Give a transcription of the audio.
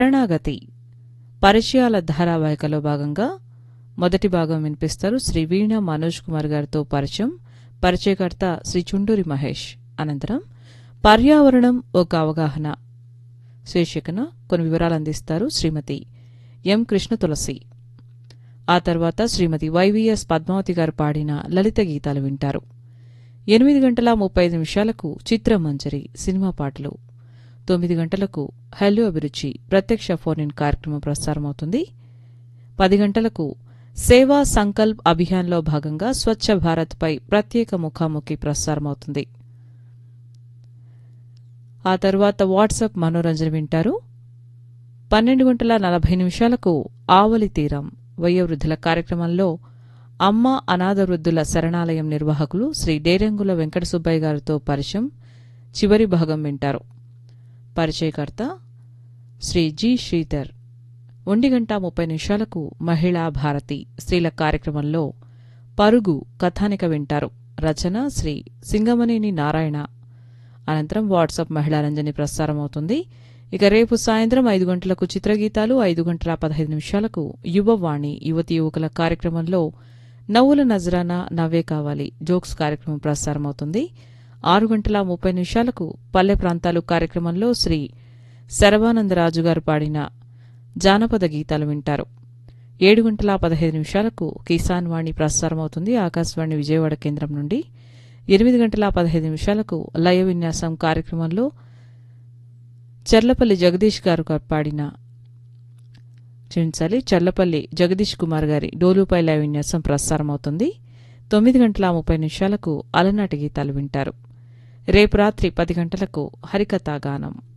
శరణాగతి పరిచయాల ధారావాహికలో భాగంగా మొదటి భాగం వినిపిస్తారు శ్రీ వీణ మనోజ్ కుమార్ గారితో పరిచయం పరిచయకర్త శ్రీ చుండూరి మహేష్ అనంతరం పర్యావరణం ఒక అవగాహన శీర్షికన కొన్ని వివరాలు అందిస్తారు శ్రీమతి ఎం కృష్ణ తులసి ఆ తర్వాత శ్రీమతి వైవిఎస్ పద్మావతి గారు పాడిన లలిత గీతాలు వింటారు ఎనిమిది గంటల ముప్పై ఐదు నిమిషాలకు చిత్రమంజరి సినిమా పాటలు తొమ్మిది గంటలకు హలో అభిరుచి ప్రత్యక్ష ఫోన్ ఇన్ కార్యక్రమం ప్రసారమవుతుంది పది గంటలకు సేవా సంకల్ప్ అభియాన్లో భాగంగా స్వచ్ఛ భారత్పై ప్రత్యేక ముఖాముఖి ప్రసారమవుతుంది ఆ తర్వాత వాట్సాప్ మనోరంజన వింటారు పన్నెండు గంటల నలభై నిమిషాలకు ఆవలి తీరం వయోవృద్ధుల కార్యక్రమంలో అమ్మ అనాథ వృద్ధుల శరణాలయం నిర్వాహకులు శ్రీ డేరంగుల వెంకట సుబ్బయ్య గారితో పరిచయం చివరి భాగం వింటారు పరిచయకర్త శ్రీ జి శ్రీధర్ ఒంటి గంట ముప్పై నిమిషాలకు మహిళా భారతి స్త్రీల కార్యక్రమంలో పరుగు కథానిక వింటారు రచన శ్రీ సింగమనేని నారాయణ అనంతరం వాట్సాప్ మహిళా రంజని ప్రసారమవుతుంది ఇక రేపు సాయంత్రం ఐదు గంటలకు చిత్రగీతాలు ఐదు గంటల పదహైదు నిమిషాలకు యువవాణి యువతి యువకుల కార్యక్రమంలో నవ్వుల నజరానా నవ్వే కావాలి జోక్స్ కార్యక్రమం ప్రసారమవుతుంది ఆరు గంటల ముప్పై నిమిషాలకు పల్లె ప్రాంతాలు కార్యక్రమంలో శ్రీ శరవానందరాజు గారు పాడిన జానపద గీతాలు వింటారు ఏడు గంటల పదహైదు నిమిషాలకు కిసాన్ వాణి ప్రసారమవుతుంది ఆకాశవాణి విజయవాడ కేంద్రం నుండి ఎనిమిది గంటల పదహైదు నిమిషాలకు లయ విన్యాసం కార్యక్రమంలో చెర్లపల్లి జగదీష్ గారు పాడిన క్షమించాలి చర్లపల్లి జగదీష్ కుమార్ గారి డోలుపై లయ విన్యాసం ప్రసారమవుతుంది తొమ్మిది గంటల ముప్పై నిమిషాలకు అలనాటి గీతాలు వింటారు రేపు రాత్రి పది గంటలకు హరికథా గానం